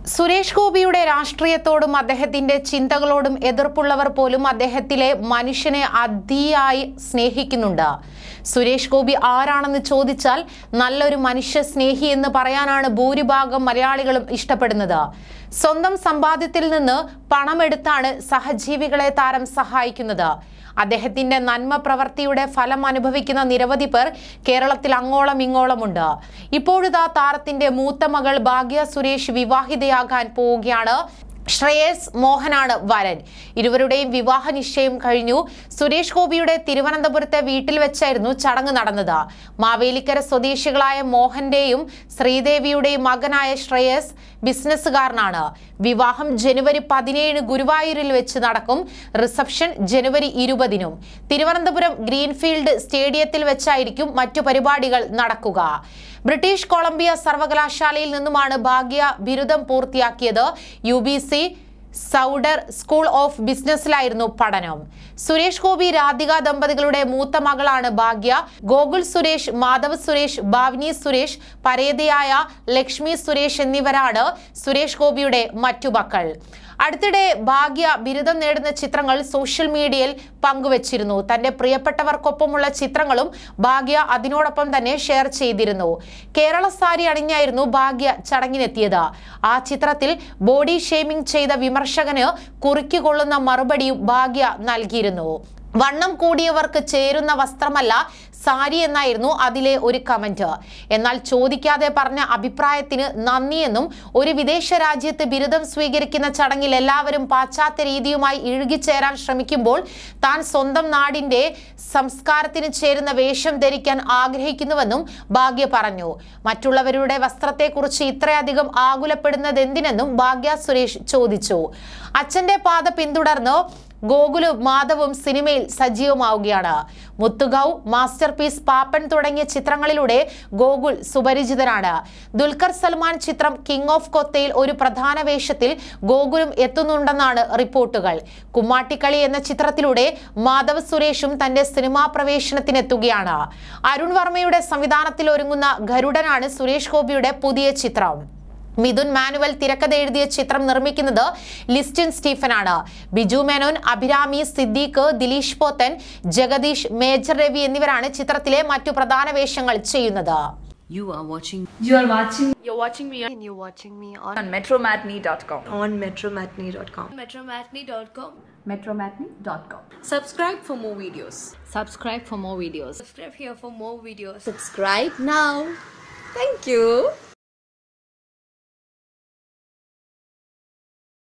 സുരേഷ് ഗോപിയുടെ രാഷ്ട്രീയത്തോടും അദ്ദേഹത്തിന്റെ ചിന്തകളോടും എതിർപ്പുള്ളവർ പോലും അദ്ദേഹത്തിലെ മനുഷ്യനെ അതിയായി സ്നേഹിക്കുന്നുണ്ട് സുരേഷ് ഗോപി ആരാണെന്ന് ചോദിച്ചാൽ നല്ലൊരു മനുഷ്യ സ്നേഹി എന്ന് പറയാനാണ് ഭൂരിഭാഗം മലയാളികളും ഇഷ്ടപ്പെടുന്നത് സ്വന്തം സമ്പാദ്യത്തിൽ നിന്ന് പണമെടുത്താണ് സഹജീവികളെ താരം സഹായിക്കുന്നത് അദ്ദേഹത്തിന്റെ നന്മ പ്രവൃത്തിയുടെ ഫലം അനുഭവിക്കുന്ന നിരവധി പേർ കേരളത്തിൽ അങ്ങോളം ഇങ്ങോളമുണ്ട് ഇപ്പോഴിതാ താരത്തിന്റെ മൂത്ത മകൾ ഭാഗ്യ സുരേഷ് വിവാഹിതയാകാൻ പോവുകയാണ് ശ്രേയസ് മോഹനാണ് വരൻ ഇരുവരുടെയും വിവാഹ നിശ്ചയം കഴിഞ്ഞു സുരേഷ് ഗോപിയുടെ തിരുവനന്തപുരത്തെ വീട്ടിൽ വെച്ചായിരുന്നു ചടങ്ങ് നടന്നത് മാവേലിക്കര സ്വദേശികളായ മോഹന്റെയും ശ്രീദേവിയുടെയും മകനായ ശ്രേയസ് ബിസിനസ്സുകാരനാണ് വിവാഹം ജനുവരി പതിനേഴിന് ഗുരുവായൂരിൽ വെച്ച് നടക്കും റിസപ്ഷൻ ജനുവരി ഇരുപതിനും തിരുവനന്തപുരം ഗ്രീൻഫീൽഡ് സ്റ്റേഡിയത്തിൽ വെച്ചായിരിക്കും മറ്റു പരിപാടികൾ നടക്കുക ബ്രിട്ടീഷ് കൊളംബിയ സർവകലാശാലയിൽ നിന്നുമാണ് ഭാഗ്യ ബിരുദം പൂർത്തിയാക്കിയത് U B C Sauder school of ബിസിനസ്സിലായിരുന്നു പഠനം സുരേഷ് ഗോപി രാധിക ദമ്പതികളുടെ മൂത്ത മകളാണ് ഭാഗ്യ ഗോകുൽ സുരേഷ് മാധവ് സുരേഷ് ഭാവ്നി സുരേഷ് പരേതയായ ലക്ഷ്മി സുരേഷ് എന്നിവരാണ് സുരേഷ് ഗോപിയുടെ മറ്റു മക്കൾ അടുത്തിടെ ഭാഗ്യ ബിരുദം നേടുന്ന ചിത്രങ്ങൾ സോഷ്യൽ മീഡിയയിൽ പങ്കുവച്ചിരുന്നു തന്റെ പ്രിയപ്പെട്ടവർക്കൊപ്പമുള്ള ചിത്രങ്ങളും ഭാഗ്യ അതിനോടൊപ്പം തന്നെ ഷെയർ ചെയ്തിരുന്നു കേരള സാരി അണിഞ്ഞായിരുന്നു ഭാഗ്യ ചടങ്ങിനെത്തിയത് ആ ചിത്രത്തിൽ ബോഡി ഷേമിംഗ് ചെയ്ത വിമർശകന് കുറിക്കുകൊള്ളുന്ന മറുപടിയും ഭാഗ്യ നൽകിയിരുന്നു വണ്ണം കൂടിയവർക്ക് ചേരുന്ന വസ്ത്രമല്ല സാരി എന്നായിരുന്നു അതിലെ ഒരു കമന്റ് എന്നാൽ ചോദിക്കാതെ പറഞ്ഞ അഭിപ്രായത്തിന് നന്ദിയെന്നും ഒരു വിദേശ രാജ്യത്ത് ബിരുദം സ്വീകരിക്കുന്ന ചടങ്ങിൽ എല്ലാവരും പാശ്ചാത്യ രീതിയുമായി ഇഴുകിച്ചേരാൻ ശ്രമിക്കുമ്പോൾ താൻ സ്വന്തം നാടിന്റെ സംസ്കാരത്തിന് ചേരുന്ന വേഷം ധരിക്കാൻ ആഗ്രഹിക്കുന്നുവെന്നും ഭാഗ്യ പറഞ്ഞു മറ്റുള്ളവരുടെ വസ്ത്രത്തെക്കുറിച്ച് ഇത്രയധികം ആകുലപ്പെടുന്നത് എന്തിനെന്നും ഭാഗ്യ സുരേഷ് ചോദിച്ചു അച്ഛന്റെ പാത പിന്തുടർന്ന് ഗോകുലും മാധവും സിനിമയിൽ സജീവമാവുകയാണ് മുത്തുഗൌ മാസ്റ്റർ പീസ് പാപ്പൻ തുടങ്ങിയ ചിത്രങ്ങളിലൂടെ ഗോകുൽ സുപരിചിതനാണ് ദുൽഖർ സൽമാൻ ചിത്രം കിങ് ഓഫ് കൊത്തയിൽ ഒരു പ്രധാന വേഷത്തിൽ ഗോകുലും എത്തുന്നുണ്ടെന്നാണ് റിപ്പോർട്ടുകൾ കുമ്മാട്ടിക്കളി എന്ന ചിത്രത്തിലൂടെ മാധവ് സുരേഷും തന്റെ സിനിമാ പ്രവേശനത്തിനെത്തുകയാണ് അരുൺ വർമ്മയുടെ സംവിധാനത്തിൽ ഒരുങ്ങുന്ന ഗരുഡനാണ് സുരേഷ് ഗോപിയുടെ പുതിയ ചിത്രം മിഥുൻ മാനുവൽ തിരക്കഥ എഴുതിയ ചിത്രം നിർമ്മിക്കുന്നത് ലിസ്റ്റിൻ സ്റ്റീഫനാണ് ബിജു മേനോൻ അഭിരാമി സിദ്ദീഖ് ദിലീഷ് പോത്തൻ ജഗദീഷ് മേജർ രവി എന്നിവരാണ് ചിത്രത്തിലെ മറ്റു പ്രധാന വേഷങ്ങൾ ചെയ്യുന്നത് You are watching You are watching You're watching me on, and you're watching me on, on metromatney.com. on metromatney.com. metromatney.com. Metromatney.com. Subscribe for more videos. subscribe for more videos. Subscribe here for more videos. Subscribe now. Thank you.